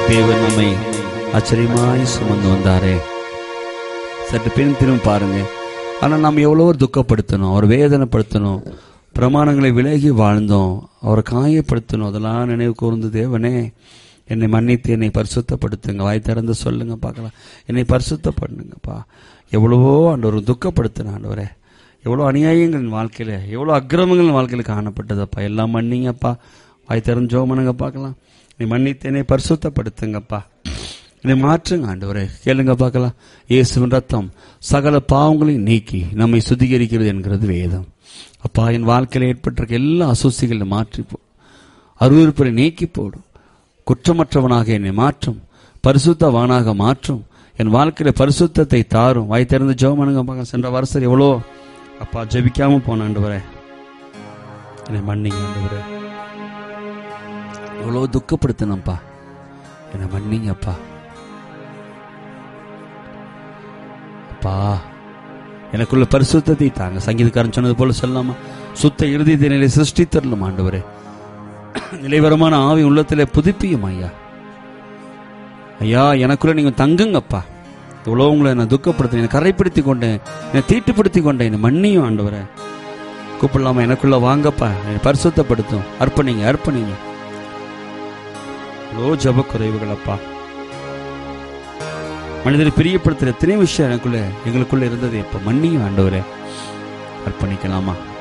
தேவன் நம்மை ஆச்சரியமாய் சுமந்து வந்தாரே சற்று பின் திரும்ப பாருங்க ஆனா நாம் எவ்வளவோ துக்கப்படுத்தணும் அவர் வேதனைப்படுத்தணும் பிரமாணங்களை விலகி வாழ்ந்தோம் அவரை காயப்படுத்தணும் அதெல்லாம் நினைவு கூர்ந்து தேவனே என்னை மன்னித்து என்னை பரிசுத்தப்படுத்துங்க வாய் திறந்து சொல்லுங்க பார்க்கலாம் என்னை பரிசுத்தப்படுங்கப்பா எவ்வளவோ ஆண்டவர் துக்கப்படுத்தின ஆண்டவரே எவ்வளோ அநியாயங்கள் என் வாழ்க்கையில எவ்வளோ அக்கிரமங்கள் என் வாழ்க்கையில காணப்பட்டதப்பா எல்லாம் மன்னிங்கப்பா வாய் திறந்து ஜோமனுங்க பார்க்கலாம் நீ மன்னித்து என்னை பரிசுத்தப்படுத்துங்கப்பா என்னை மாற்றுங்க ஆண்டவரே கேளுங்க பார்க்கலாம் இயேசுவின் ரத்தம் சகல பாவங்களையும் நீக்கி நம்மை சுத்திகரிக்கிறது என்கிறது வேதம் அப்பா என் வாழ்க்கையில் ஏற்பட்டிருக்க எல்லா அசூசிகளை மாற்றி போ அருவருப்பை நீக்கி போடும் குற்றமற்றவனாக என்னை மாற்றும் பரிசுத்தவானாக மாற்றும் என் வாழ்க்கையில பரிசுத்தத்தை தாரும் வாய் திறந்து ஜெபமனுங்க பார்க்க சென்ற வருஷம் எவ்வளோ அப்பா ஜெபிக்காம போன ஆண்டவரே என்னை மன்னிங்க ஆண்டவரே எவ்வளோ துக்கப்படுத்தினப்பா என்னை மன்னிங்கப்பா அப்பா எனக்குள்ள பரிசுத்தத்தை தாங்க சங்கீதக்காரன் சொன்னது போல சொல்லாமா சுத்த இறுதி நிலை சிருஷ்டி தரலும் ஆண்டவரே நிலைவரமான ஆவி உள்ளத்திலே புதுப்பியும் ஐயா ஐயா எனக்குள்ள நீங்க தங்குங்கப்பா இவ்வளோ உங்களை நான் துக்கப்படுத்த என்னை கரைப்படுத்தி கொண்டேன் என்னை தீட்டுப்படுத்தி கொண்டேன் என்னை மன்னியும் ஆண்டவரே கூப்பிடலாமா எனக்குள்ள வாங்கப்பா என்னை பரிசுத்தப்படுத்தும் அர்ப்பணிங்க அர்ப்பணிங்க இவ்வளோ ஜப குறைவுகளப்பா மனிதரை பிரியப்படுத்துற எத்தனை விஷயம் எனக்குள்ள எங்களுக்குள்ள இருந்தது இப்ப மன்னியும் ஆண்டவரே அர்ப்பணிக்கலாமா